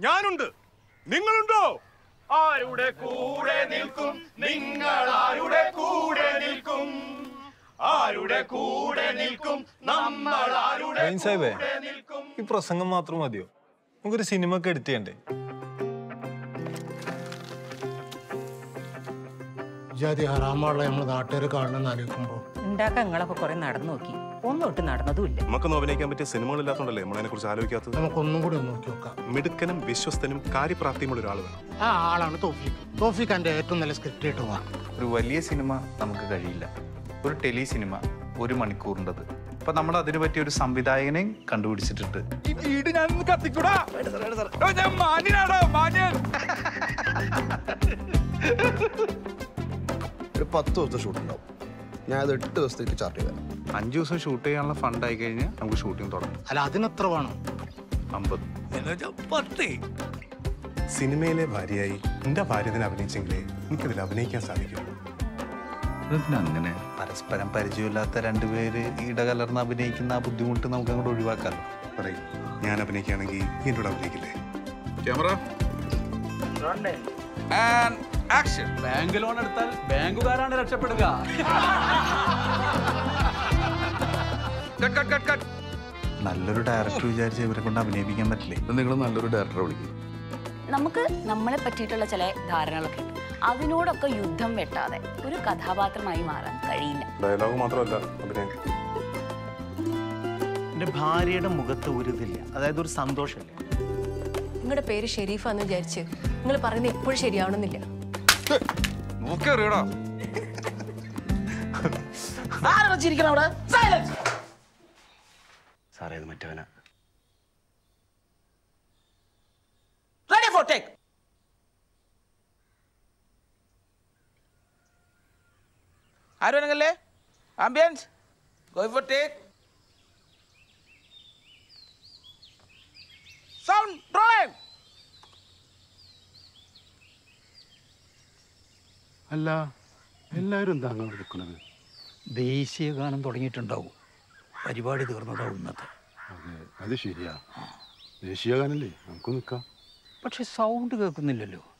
ഞാനുണ്ട് നിങ്ങളുണ്ടോ ആരുടെ കൂടെ നിൽക്കും നിങ്ങൾ ആരുടെ കൂടെ നിൽക്കും ആരുടെ കൂടെ നിൽക്കും നമ്മൾ ആരുടെ റഹീം സാഹിബേ കൂടെ നിൽക്കും ഈ പ്രസംഗം മാത്രം മതിയോ നമുക്കൊരു സിനിമ ഒക്കെ എഡിറ്റ് ചെയ്യണ്ടേ ജാതി ഹറാമുള്ള നമ്മൾ നാട്ടുകാർ കാണണമെന്ന് ആലോചിക്കുമ്പോൾ ഉണ്ടാക്കാൻ നിങ്ങളൊക്കെ കുറെ നടന്നു നോക്കി ഒന്നൊട്ട് നടന്നതുമില്ല നമുക്കൊന്നും അഭിനയിക്കാൻ പറ്റിയ സിനിമകളില്ലാത്തോണ്ടല്ലേ നമ്മളതിനെ കുറിച്ച് ആലോചിക്കാത്തത് നമുക്കൊന്നും കൂടി ഒന്ന് നോക്കി നോക്കാം മിടുക്കനും വിശ്വസ്തനും കാര്യപ്രാപ്തിയുമുള്ള ഒരാൾ വേണം ആ ആളാണ് തോഫിക്ക് തോഫിക്ക് എൻ്റെ ഏറ്റവും നല്ല സ്ക്രിപ്റ്റ് കിട്ടുക ഒരു വലിയ സിനിമ നമുക്ക് കഴിയില്ല ഒരു ടെലി സിനിമ ഒരു മണിക്കൂറിൻ്റെത് അപ്പൊ നമ്മൾ അതിന് പറ്റിയ ഒരു സംവിധായകനെയും കണ്ടുപിടിച്ചിട്ടുണ്ട് ഈ വീട് ഞാൻ കത്തിക്കൂടാ ഓ, ഞാൻ മാന്യനാടോ മാന്യൻ ഒരു പത്ത് ദിവസത്തെ ഷൂട്ട് ഉണ്ടാവും ഞാൻ അത് എട്ട് ദിവസത്തേക്ക് ചാർട്ട് ചെയ്തു തരാം അഞ്ചു ദിവസം ഷൂട്ട് ചെയ്യാനുള്ള ഫണ്ട് ആയി കഴിഞ്ഞാൽ നമുക്ക് ഷൂട്ടിംഗ് തുടങ്ങും അല്ല അതിനെത്ര വേണം അമ്പത് സിനിമയിലെ ഭാര്യയായി എന്റെ ഭാര്യതിനെ അഭിനയിച്ചെങ്കിലേ എനിക്കതിൽ അഭിനയിക്കാൻ സാധിക്കും അങ്ങനെ പരസ്പരം പരിചയമില്ലാത്ത രണ്ടുപേര് ഇടകലർന്ന് അഭിനയിക്കുന്ന ആ ബുദ്ധിമുട്ട് നമുക്ക് അങ്ങോട്ട് ഒഴിവാക്കാമല്ലോ പറയും ഞാൻ അഭിനയിക്കുകയാണെങ്കിൽ നീ എന്നോട് അഭിനയിക്കില്ലേ ക്യാമറ ആക്ഷൻ ബാങ്ക് ലോൺ എടുത്താൽ ബാങ്കുകാരാണ് രക്ഷപ്പെടുക കട്ട് കട്ട് കട്ട് കട്ട് നല്ലൊരു ഡയറക്ടർ വിചാരിച്ച് ഇവരെ കൊണ്ട് അഭിനയിപ്പിക്കാൻ പറ്റില്ലേ നിങ്ങൾ നല്ലൊരു ഡയറക്ടറെ വിളിക്കും നമുക്ക് നമ്മളെ പറ്റിയിട്ടുള്ള ചില ധാരണകളൊക്കെ ഉണ്ട് അതിനോടൊക്കെ യുദ്ധം വെട്ടാതെ ഒരു കഥാപാത്രമായി മാറാൻ കഴിയില്ല ഡയലോഗ് മാത്രമല്ല അഭിനയം എൻ്റെ ഭാര്യയുടെ മുഖത്ത് ഒരു ഇതില്ല അതായത് ഒരു സന്തോഷമില്ല നിങ്ങളുടെ പേര് ഷെരീഫാന്ന് വിചാരിച്ച് നിങ്ങൾ പറയുന്നത് എപ്പോഴും ശരിയാവണമെന്നില്ല നോക്കി അറിയടാ സാറേ ഇത് മറ്റവനാ ആരോനങ്ങല്ലേ ambience go for take sound rolling അല്ല എല്ലാവരും എന്താ അങ്ങനെ നിൽക്കുന്നത് ദേശീയ ഗാനം തുടങ്ങിയിട്ടുണ്ടാവും പരിപാടി തീർന്നതാവും ഇന്നത്തെ അതെ അത് ശരിയാ ദേശീയഗാനല്ലേ നമുക്ക് നിൽക്കാം പക്ഷെ സൗണ്ട് കേൾക്കുന്നില്ലല്ലോ